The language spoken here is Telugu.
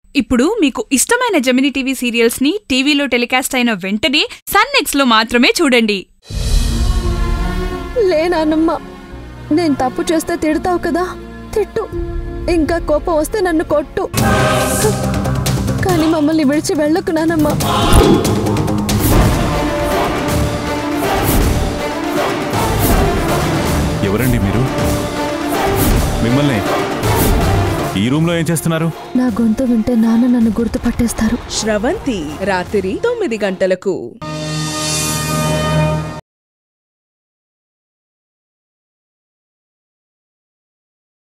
ఇప్పుడు మీకు ఇష్టమైన జమిని టీవీ సీరియల్స్ ని టీవీలో టెలికాస్ట్ అయిన వెంటనే సన్ నెక్స్ట్ లో మాత్రమే చూడండి లే నాన్నమ్మ నేను తప్పు చేస్తే తిడతావు కదా తిట్టు ఇంకా కోపం వస్తే నన్ను కొట్టు కానీ మమ్మల్ని విడిచి వెళ్ళకు నానమ్మ ఎవరండి మీరు మిమ్మల్ని ఈ రూమ్లో ఏం చేస్తున్నారు నా గొంతు వింటే నాన్న నన్ను గుర్తుపట్టేస్తారు శ్రవంతి రాత్రి తొమ్మిది గంటలకు